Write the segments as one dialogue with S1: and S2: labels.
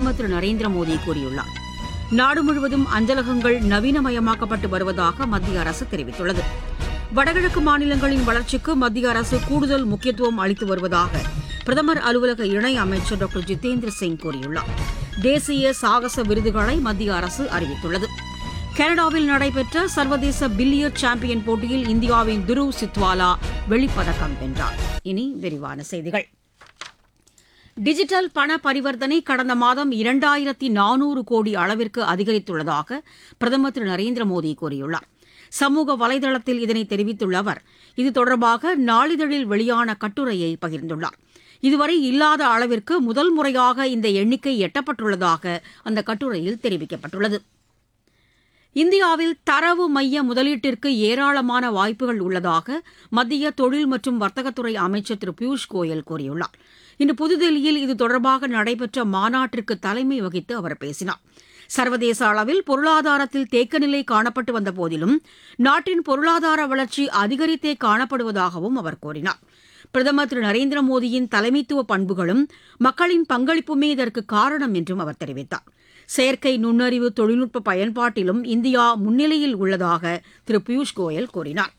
S1: பிரதமர் திரு நரேந்திர மோடி கூறியுள்ளார் நாடு முழுவதும் அஞ்சலகங்கள் நவீனமயமாக்கப்பட்டு வருவதாக மத்திய அரசு தெரிவித்துள்ளது வடகிழக்கு மாநிலங்களின் வளர்ச்சிக்கு மத்திய அரசு கூடுதல் முக்கியத்துவம் அளித்து வருவதாக பிரதமர் அலுவலக இணை அமைச்சர் டாக்டர் ஜிதேந்திர சிங் கூறியுள்ளார் தேசிய சாகச விருதுகளை மத்திய அரசு அறிவித்துள்ளது கனடாவில் நடைபெற்ற சர்வதேச பில்லியர்ட் சாம்பியன் போட்டியில் இந்தியாவின் துருவ் சித்வாலா வெள்ளிப்பதக்கம் வென்றார் இனி விரிவான செய்திகள் டிஜிட்டல் பண பரிவர்த்தனை கடந்த மாதம் இரண்டாயிரத்தி நானூறு கோடி அளவிற்கு அதிகரித்துள்ளதாக பிரதமர் திரு நரேந்திர மோடி கூறியுள்ளார் சமூக வலைதளத்தில் இதனை தெரிவித்துள்ள அவர் இது தொடர்பாக நாளிதழில் வெளியான கட்டுரையை பகிர்ந்துள்ளார் இதுவரை இல்லாத அளவிற்கு முதல் முறையாக இந்த எண்ணிக்கை எட்டப்பட்டுள்ளதாக அந்த கட்டுரையில் தெரிவிக்கப்பட்டுள்ளது இந்தியாவில் தரவு மைய முதலீட்டிற்கு ஏராளமான வாய்ப்புகள் உள்ளதாக மத்திய தொழில் மற்றும் வர்த்தகத்துறை அமைச்சர் திரு பியூஷ் கோயல் கூறியுள்ளார் இன்று புதுதில்லியில் இது தொடர்பாக நடைபெற்ற மாநாட்டிற்கு தலைமை வகித்து அவர் பேசினார் சர்வதேச அளவில் பொருளாதாரத்தில் தேக்கநிலை காணப்பட்டு வந்த போதிலும் நாட்டின் பொருளாதார வளர்ச்சி அதிகரித்தே காணப்படுவதாகவும் அவர் கூறினார் பிரதமர் திரு நரேந்திர மோடியின் தலைமைத்துவ பண்புகளும் மக்களின் பங்களிப்புமே இதற்கு காரணம் என்றும் அவர் தெரிவித்தார் செயற்கை நுண்ணறிவு தொழில்நுட்ப பயன்பாட்டிலும் இந்தியா முன்னிலையில் உள்ளதாக திரு பியூஷ் கோயல் கூறினார்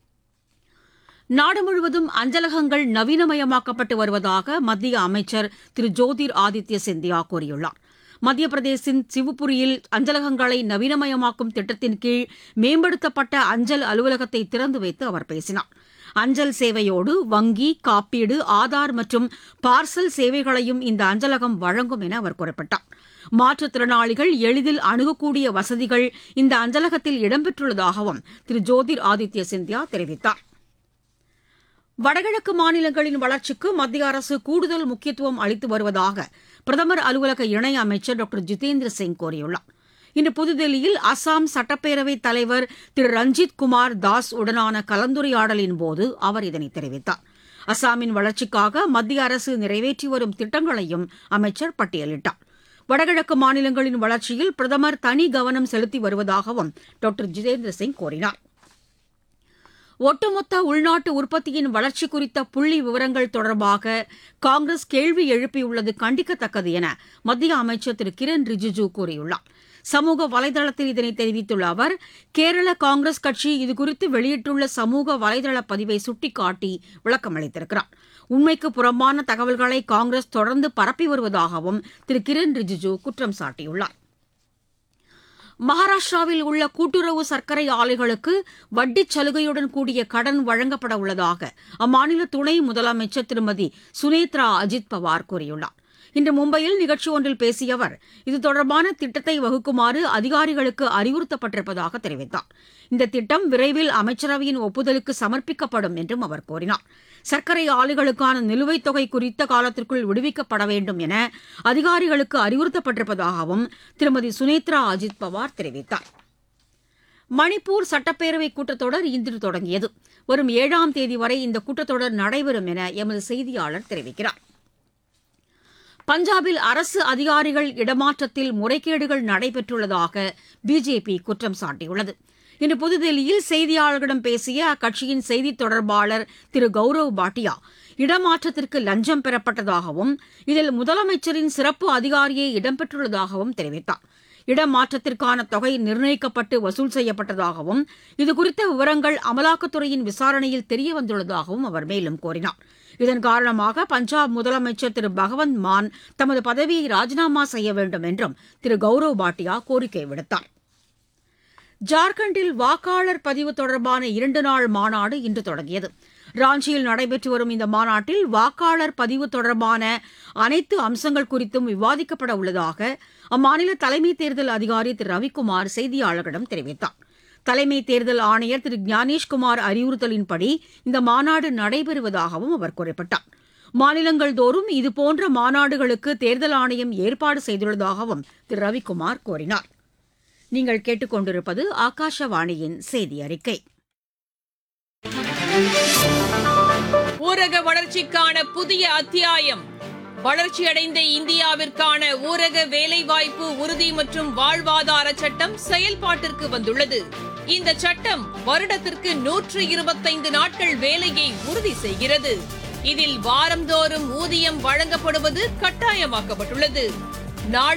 S1: நாடு முழுவதும் அஞ்சலகங்கள் நவீனமயமாக்கப்பட்டு வருவதாக மத்திய அமைச்சர் திரு ஜோதிர் ஆதித்ய சிந்தியா கூறியுள்ளார் மத்திய பிரதேசின் சிவுபுரியில் அஞ்சலகங்களை நவீனமயமாக்கும் திட்டத்தின் கீழ் மேம்படுத்தப்பட்ட அஞ்சல் அலுவலகத்தை திறந்து வைத்து அவர் பேசினார் அஞ்சல் சேவையோடு வங்கி காப்பீடு ஆதார் மற்றும் பார்சல் சேவைகளையும் இந்த அஞ்சலகம் வழங்கும் என அவர் குறிப்பிட்டார் மாற்றுத்திறனாளிகள் எளிதில் அணுகக்கூடிய வசதிகள் இந்த அஞ்சலகத்தில் இடம்பெற்றுள்ளதாகவும் திரு ஜோதிர் ஆதித்ய சிந்தியா தெரிவித்தார் வடகிழக்கு மாநிலங்களின் வளர்ச்சிக்கு மத்திய அரசு கூடுதல் முக்கியத்துவம் அளித்து வருவதாக பிரதமர் அலுவலக இணை அமைச்சர் டாக்டர் ஜிதேந்திர சிங் கூறியுள்ளார் இன்று புதுதில்லியில் அசாம் சட்டப்பேரவைத் தலைவர் திரு ரஞ்சித் குமார் தாஸ் உடனான கலந்துரையாடலின் போது அவர் இதனை தெரிவித்தார் அசாமின் வளர்ச்சிக்காக மத்திய அரசு நிறைவேற்றி வரும் திட்டங்களையும் அமைச்சர் பட்டியலிட்டார் வடகிழக்கு மாநிலங்களின் வளர்ச்சியில் பிரதமர் தனி கவனம் செலுத்தி வருவதாகவும் டாக்டர் ஜிதேந்திர சிங் கூறினார் ஒட்டுமொத்த உள்நாட்டு உற்பத்தியின் வளர்ச்சி குறித்த புள்ளி விவரங்கள் தொடர்பாக காங்கிரஸ் கேள்வி எழுப்பியுள்ளது கண்டிக்கத்தக்கது என மத்திய அமைச்சர் திரு கிரண் ரிஜிஜு கூறியுள்ளார் சமூக வலைதளத்தில் இதனை தெரிவித்துள்ள அவர் கேரள காங்கிரஸ் கட்சி இதுகுறித்து வெளியிட்டுள்ள சமூக வலைதள பதிவை சுட்டிக்காட்டி விளக்கம் அளித்திருக்கிறார் உண்மைக்கு புறம்பான தகவல்களை காங்கிரஸ் தொடர்ந்து பரப்பி வருவதாகவும் திரு கிரண் ரிஜிஜு குற்றம் சாட்டியுள்ளார் மகாராஷ்டிராவில் உள்ள கூட்டுறவு சர்க்கரை ஆலைகளுக்கு வட்டிச் சலுகையுடன் கூடிய கடன் வழங்கப்பட உள்ளதாக அம்மாநில துணை முதலமைச்சர் திருமதி சுனேத்ரா அஜித் பவார் கூறியுள்ளார் இன்று மும்பையில் நிகழ்ச்சி ஒன்றில் பேசிய அவர் இது தொடர்பான திட்டத்தை வகுக்குமாறு அதிகாரிகளுக்கு அறிவுறுத்தப்பட்டிருப்பதாக தெரிவித்தார் இந்த திட்டம் விரைவில் அமைச்சரவையின் ஒப்புதலுக்கு சமர்ப்பிக்கப்படும் என்றும் அவர் கூறினார் சர்க்கரை ஆலைகளுக்கான நிலுவைத் தொகை குறித்த காலத்திற்குள் விடுவிக்கப்பட வேண்டும் என அதிகாரிகளுக்கு அறிவுறுத்தப்பட்டிருப்பதாகவும் திருமதி சுனேத்ரா அஜித் பவார் தெரிவித்தார் மணிப்பூர் சட்டப்பேரவை கூட்டத்தொடர் இன்று தொடங்கியது வரும் ஏழாம் தேதி வரை இந்த கூட்டத்தொடர் நடைபெறும் என எமது செய்தியாளர் தெரிவிக்கிறார் பஞ்சாபில் அரசு அதிகாரிகள் இடமாற்றத்தில் முறைகேடுகள் நடைபெற்றுள்ளதாக பிஜேபி குற்றம் சாட்டியுள்ளது இன்று புதுதில்லியில் செய்தியாளர்களிடம் பேசிய அக்கட்சியின் செய்தித் தொடர்பாளர் திரு கௌரவ் பாட்டியா இடமாற்றத்திற்கு லஞ்சம் பெறப்பட்டதாகவும் இதில் முதலமைச்சரின் சிறப்பு அதிகாரியே இடம்பெற்றுள்ளதாகவும் தெரிவித்தார் இடமாற்றத்திற்கான தொகை நிர்ணயிக்கப்பட்டு வசூல் செய்யப்பட்டதாகவும் இதுகுறித்த விவரங்கள் அமலாக்கத்துறையின் விசாரணையில் தெரியவந்துள்ளதாகவும் அவர் மேலும் கூறினார் இதன் காரணமாக பஞ்சாப் முதலமைச்சர் திரு பகவந்த் மான் தமது பதவியை ராஜினாமா செய்ய வேண்டும் என்றும் திரு கௌரவ் பாட்டியா கோரிக்கை விடுத்தார் ஜார்க்கண்டில் வாக்காளர் பதிவு தொடர்பான இரண்டு நாள் மாநாடு இன்று தொடங்கியது ராஞ்சியில் நடைபெற்று வரும் இந்த மாநாட்டில் வாக்காளர் பதிவு தொடர்பான அனைத்து அம்சங்கள் குறித்தும் விவாதிக்கப்பட உள்ளதாக அம்மாநில தலைமை தேர்தல் அதிகாரி திரு ரவிக்குமார் செய்தியாளர்களிடம் தெரிவித்தார் தலைமை தேர்தல் ஆணையர் திரு ஞானேஷ்குமார் அறிவுறுத்தலின்படி இந்த மாநாடு நடைபெறுவதாகவும் அவர் குறிப்பிட்டார் மாநிலங்கள் தோறும் இதுபோன்ற மாநாடுகளுக்கு தேர்தல் ஆணையம் ஏற்பாடு செய்துள்ளதாகவும் திரு ரவிக்குமார் கூறினார் நீங்கள் கேட்டுக்கொண்டிருப்பது ஆகாஷவாணியின் செய்தி அறிக்கை
S2: ஊரக வளர்ச்சிக்கான புதிய அத்தியாயம் வளர்ச்சியடைந்த இந்தியாவிற்கான ஊரக வேலைவாய்ப்பு உறுதி மற்றும் வாழ்வாதார சட்டம் செயல்பாட்டிற்கு வந்துள்ளது இந்த சட்டம் வருடத்திற்கு நூற்று இருபத்தைந்து நாட்கள் வேலையை உறுதி செய்கிறது இதில் வாரந்தோறும் ஊதியம் வழங்கப்படுவது கட்டாயமாக்கப்பட்டுள்ளது நாள்